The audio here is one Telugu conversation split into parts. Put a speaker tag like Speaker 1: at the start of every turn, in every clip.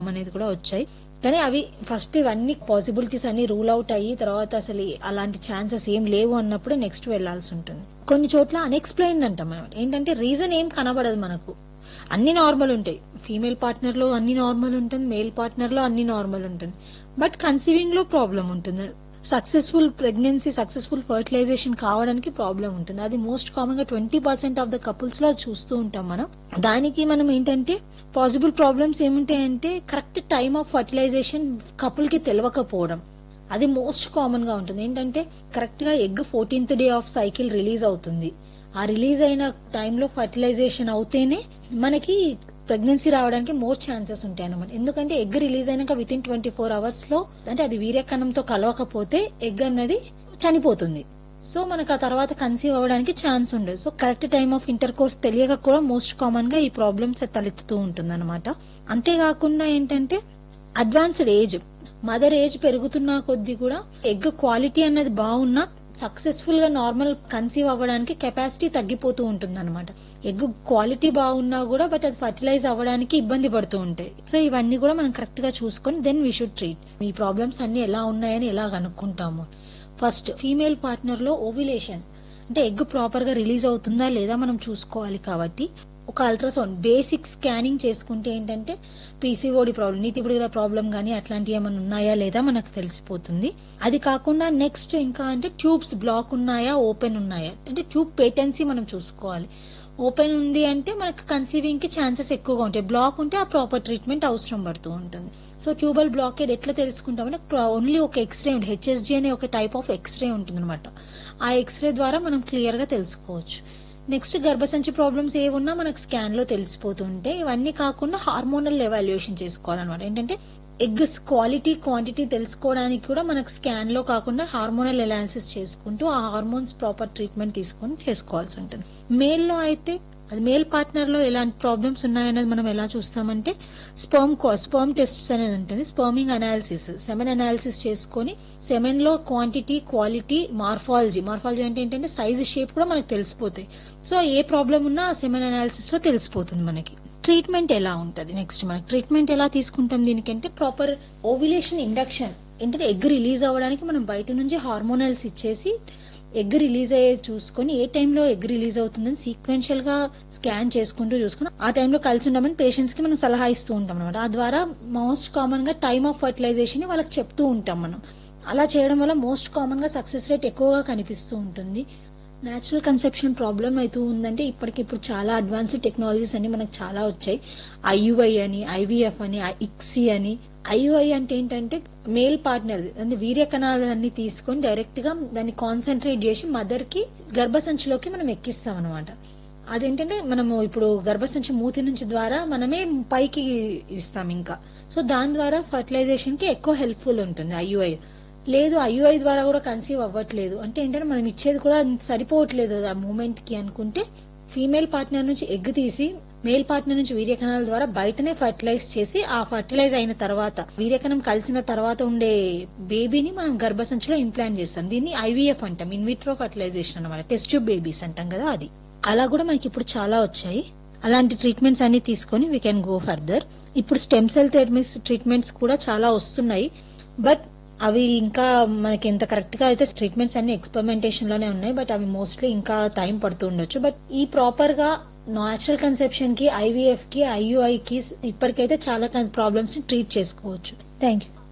Speaker 1: అనేది కూడా వచ్చాయి కానీ అవి ఫస్ట్ ఇవన్నీ పాసిబిలిటీస్ అన్ని రూల్ అవుట్ అయ్యి తర్వాత అసలు అలాంటి ఛాన్సెస్ ఏం లేవు అన్నప్పుడు నెక్స్ట్ వెళ్లాల్సి ఉంటుంది కొన్ని చోట్ల అన్ఎక్స్ప్లెయిన్ అంటాం మనం ఏంటంటే రీజన్ ఏం కనబడదు మనకు అన్ని నార్మల్ ఉంటాయి ఫీమేల్ పార్ట్నర్ లో అన్ని నార్మల్ ఉంటుంది మేల్ పార్ట్నర్ లో అన్ని నార్మల్ ఉంటుంది బట్ కన్సీవింగ్ లో ప్రాబ్లం ఉంటుంది సక్సెస్ఫుల్ ప్రెగ్నెన్సీ సక్సెస్ఫుల్ ఫర్టిలైజేషన్ కావడానికి ప్రాబ్లం ఉంటుంది అది మోస్ట్ కామన్ గా twenty percent of the couples లో చూస్తూ ఉంటాం మనం దానికి మనం ఏంటంటే పాసిబుల్ ప్రాబ్లమ్స్ ఏముంటాయంటే correct time of fertilization couple కి తెలియకపోవడం అది మోస్ట్ కామన్ గా ఉంటుంది ఏంటంటే కరెక్ట్ గా egg fourteenth day of cycle release అవుతుంది ఆ రిలీజ్ అయిన టైంలో ఫర్టిలైజేషన్ అవుతేనే మనకి ప్రెగ్నెన్సీ రావడానికి మోర్ ఛాన్సెస్ ఉంటాయి అనమాట ఎందుకంటే ఎగ్ రిలీజ్ అయినాక within twenty four hours లో అంటే అది వీర్యకణంతో కలవకపోతే ఎగ్ అన్నది చనిపోతుంది సో మనకు ఆ తర్వాత కన్సీవ్ అవ్వడానికి ఛాన్స్ ఉండదు so correct time of intercourse తెలియక కూడా మోస్ట్ కామన్ గా ఈ ప్రాబ్లమ్స్ తలెత్తుతూ ఉంటుంది అనమాట అంతేకాకుండా ఏంటంటే అడ్వాన్స్డ్ ఏజ్ మదర్ ఏజ్ పెరుగుతున్న కొద్దీ కూడా ఎగ్ క్వాలిటీ అన్నది బాగున్నా సక్సెస్ఫుల్ గా నార్మల్ కన్సీవ్ అవ్వడానికి కెపాసిటీ తగ్గిపోతూ ఉంటుంది అనమాట ఎగ్ క్వాలిటీ బాగున్నా కూడా బట్ అది ఫర్టిలైజ్ అవ్వడానికి ఇబ్బంది పడుతూ ఉంటాయి సో ఇవన్నీ కూడా మనం కరెక్ట్ గా చూసుకొని దెన్ వీ షుడ్ ట్రీట్ ఈ ప్రాబ్లమ్స్ అన్ని ఎలా ఉన్నాయని ఎలా కనుక్కుంటాము ఫస్ట్ ఫీమేల్ పార్ట్నర్ లో ఓవిలేషన్ అంటే ఎగ్ ప్రాపర్ గా రిలీజ్ అవుతుందా లేదా మనం చూసుకోవాలి కాబట్టి ఒక అల్ట్రాసౌండ్ బేసిక్ స్కానింగ్ చేసుకుంటే ఏంటంటే పీసీఓడి ప్రాబ్లం నీటిబుడిగల ప్రాబ్లం కానీ అట్లాంటివి ఏమైనా ఉన్నాయా లేదా మనకు తెలిసిపోతుంది అది కాకుండా నెక్స్ట్ ఇంకా అంటే ట్యూబ్స్ బ్లాక్ ఉన్నాయా ఓపెన్ ఉన్నాయా అంటే ట్యూబ్ పేటెన్సీ మనం చూసుకోవాలి ఓపెన్ ఉంది అంటే మనకు కన్సీవింగ్ కి ఛాన్సెస్ ఎక్కువగా ఉంటాయి బ్లాక్ ఉంటే ఆ ప్రాపర్ ట్రీట్మెంట్ అవసరం పడుతూ ఉంటుంది సో ట్యూబల్ బ్లాకేడ్ ఎట్లా తెలుసుకుంటామంటే ఓన్లీ ఒక ఎక్స్రే ఉంటుంది హెచ్ఎస్జి అనే ఒక టైప్ ఆఫ్ ఎక్స్రే ఉంటుంది అనమాట ఆ ఎక్స్రే ద్వారా మనం క్లియర్ గా తెలుసుకోవచ్చు నెక్స్ట్ గర్భసంచి ప్రాబ్లమ్స్ ఏమున్నా మనకు స్కాన్ లో తెలిసిపోతుంటే ఇవన్నీ కాకుండా హార్మోనల్ ఎవాల్యుయేషన్ చేసుకోవాలన్నమాట ఏంటంటే ఎగ్స్ క్వాలిటీ క్వాంటిటీ తెలుసుకోవడానికి కూడా మనకు స్కాన్ లో కాకుండా హార్మోనల్ ఎనాలిసిస్ చేసుకుంటూ ఆ హార్మోన్స్ ప్రాపర్ ట్రీట్మెంట్ తీసుకొని చేసుకోవాల్సి ఉంటుంది మేల్ లో అయితే అది మేల్ పార్ట్నర్ లో ఎలాంటి ప్రాబ్లమ్స్ ఉన్నాయనేది మనం ఎలా చూస్తామంటే స్పర్మ్ స్పర్మ్ టెస్ట్స్ అనేది ఉంటుంది స్పర్మింగ్ అనాలిసిస్ సెమెన్ అనాలిసిస్ చేసుకొని సెమెన్ లో క్వాంటిటీ క్వాలిటీ మార్ఫాలజీ మార్ఫాలజీ అంటే ఏంటంటే సైజ్ షేప్ కూడా మనకు తెలిసిపోతాయి సో ఏ ప్రాబ్లం ఉన్నా ఆ సెమెన్ అనాలిసిస్ లో తెలిసిపోతుంది మనకి ట్రీట్మెంట్ ఎలా ఉంటుంది నెక్స్ట్ మనకి ట్రీట్మెంట్ ఎలా తీసుకుంటాం దీనికంటే ప్రాపర్ ఓవిలేషన్ ఇండక్షన్ ఏంటంటే ఎగ్ రిలీజ్ అవ్వడానికి మనం బయట నుంచి హార్మోనల్స్ ఇచ్చేసి ఎగ్ రిలీజ్ అయ్యే చూసుకొని ఏ టైంలో ఎగ్ రిలీజ్ అవుతుందని సీక్వెన్షియల్ గా స్కాన్ చేసుకుంటూ చూసుకుని ఆ టైంలో కలిసి ఉండమని పేషెంట్స్ కి మనం సలహా ఇస్తూ ఉంటాం అనమాట ఆ ద్వారా మోస్ట్ కామన్ గా టైమ్ ఆఫ్ ఫర్టిలైజేషన్ వాళ్ళకి చెప్తూ ఉంటాం మనం అలా చేయడం వల్ల మోస్ట్ కామన్ గా సక్సెస్ రేట్ ఎక్కువగా కనిపిస్తూ ఉంటుంది న్యాచురల్ కన్సెప్షన్ ప్రాబ్లం అవుతూ ఉందంటే ఇప్పటికిప్పుడు చాలా అడ్వాన్స్డ్ టెక్నాలజీస్ అన్ని మనకు చాలా వచ్చాయి ఐయుఐ అని ఐవీఎఫ్ అని ఇక్సీ అని ఐయుఐ అంటే ఏంటంటే మేల్ పార్ట్నర్ అంటే వీర్య కణాలన్నీ తీసుకొని డైరెక్ట్ గా దాన్ని కాన్సన్ట్రేట్ చేసి మదర్ కి గర్భసంచిలోకి మనం ఎక్కిస్తాం అనమాట అదేంటంటే మనము ఇప్పుడు గర్భసంచి మూతి నుంచి ద్వారా మనమే పైకి ఇస్తాం ఇంకా సో దాని ద్వారా ఫర్టిలైజేషన్ కి ఎక్కువ హెల్ప్ఫుల్ ఉంటుంది ఐయుఐ లేదు ఐయుఐ ద్వారా కూడా కన్సీవ్ అవ్వట్లేదు అంటే ఏంటంటే మనం ఇచ్చేది కూడా సరిపోవట్లేదు ఆ మూమెంట్ కి అనుకుంటే ఫీమేల్ పార్ట్నర్ నుంచి ఎగ్ తీసి మేల్ పార్ట్నర్ నుంచి వీర్యకణాల ద్వారా బయటనే ఫర్టిలైజ్ చేసి ఆ ఫర్టిలైజ్ అయిన తర్వాత వీర్యకణం కలిసిన తర్వాత ఉండే బేబీని మనం గర్భసంచిలో ఇంప్లాంట్ చేస్తాం దీన్ని ఐవీఎఫ్ అంటాం ఇన్విట్రో ఫర్టిలైజేషన్ అనమాట టెస్ట్ ట్యూబ్ బేబీస్ అంటాం కదా అది అలా కూడా మనకి ఇప్పుడు చాలా వచ్చాయి అలాంటి ట్రీట్మెంట్స్ అన్ని తీసుకొని వీ కెన్ గో ఫర్దర్ ఇప్పుడు స్టెమ్ సెల్ ట్రీట్మెంట్స్ కూడా చాలా వస్తున్నాయి బట్ అవి ఇంకా మనకి ఎంత కరెక్ట్ గా అయితే ట్రీట్మెంట్స్ అన్ని ఎక్స్పెరిమెంటేషన్ లోనే ఉన్నాయి బట్ అవి మోస్ట్లీ ఇంకా టైం పడుతూ ఉండొచ్చు బట్ ఈ ప్రాపర్ గా న్యాచురల్ కన్సెప్షన్ కి ఐవీఎఫ్ కి ఐయుఐ కి ఇప్పటికైతే చాలా ప్రాబ్లమ్స్ ని ట్రీట్ చేసుకోవచ్చు థ్యాంక్ యూ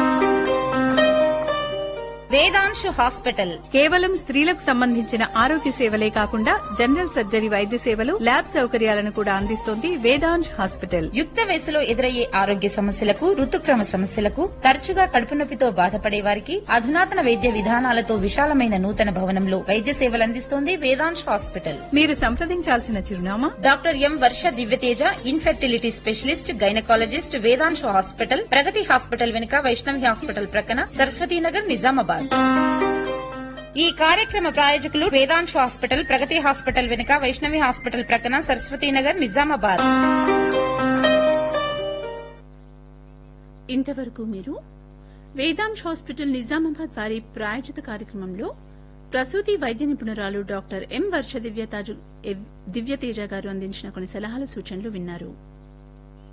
Speaker 2: వేదాంశు హాస్పిటల్
Speaker 3: కేవలం స్త్రీలకు సంబంధించిన ఆరోగ్య సేవలే కాకుండా జనరల్ సర్జరీ వైద్య సేవలు ల్యాబ్ సౌకర్యాలను కూడా అందిస్తోంది వేదాంశ్ హాస్పిటల్
Speaker 2: యుక్త వయసులో ఎదురయ్యే ఆరోగ్య సమస్యలకు ఋతుక్రమ సమస్యలకు తరచుగా కడుపు నొప్పితో బాధపడే వారికి అధునాతన వైద్య విధానాలతో విశాలమైన నూతన భవనంలో వైద్య సేవలు అందిస్తోంది వేదాంశ్ హాస్పిటల్
Speaker 3: మీరు సంప్రదించాల్సిన చిరునామా
Speaker 2: doctor M Varsha Divyateja infertility specialist gynaecologist Vedamshu hospital Pragathi hospital వెనుక వైష్ణవి హాస్పిటల్ ప్రక్కన సరస్వతీనగర్ నిజామాబాద్ ఈ కార్యక్రమ ప్రాయోజకులు వేదాంశు హాస్పిటల్ ప్రగతి హాస్పిటల్ వెనుక వైష్ణవి హాస్పిటల్ ప్రక్కన సరస్వతీనగర్ నిజామాబాద్
Speaker 4: ఇంతవరకు మీరు వేదాంశ్ హాస్పిటల్ నిజామాబాద్ వారి ప్రాయోజిత కార్యక్రమంలో ప్రసూతి వైద్య నిపుణురాలు డాక్టర్ ఎం వర్ష దివ్యతాజు ఎవ్- దివ్యతేజ గారు అందించిన కొన్ని సలహాలు సూచనలు విన్నారు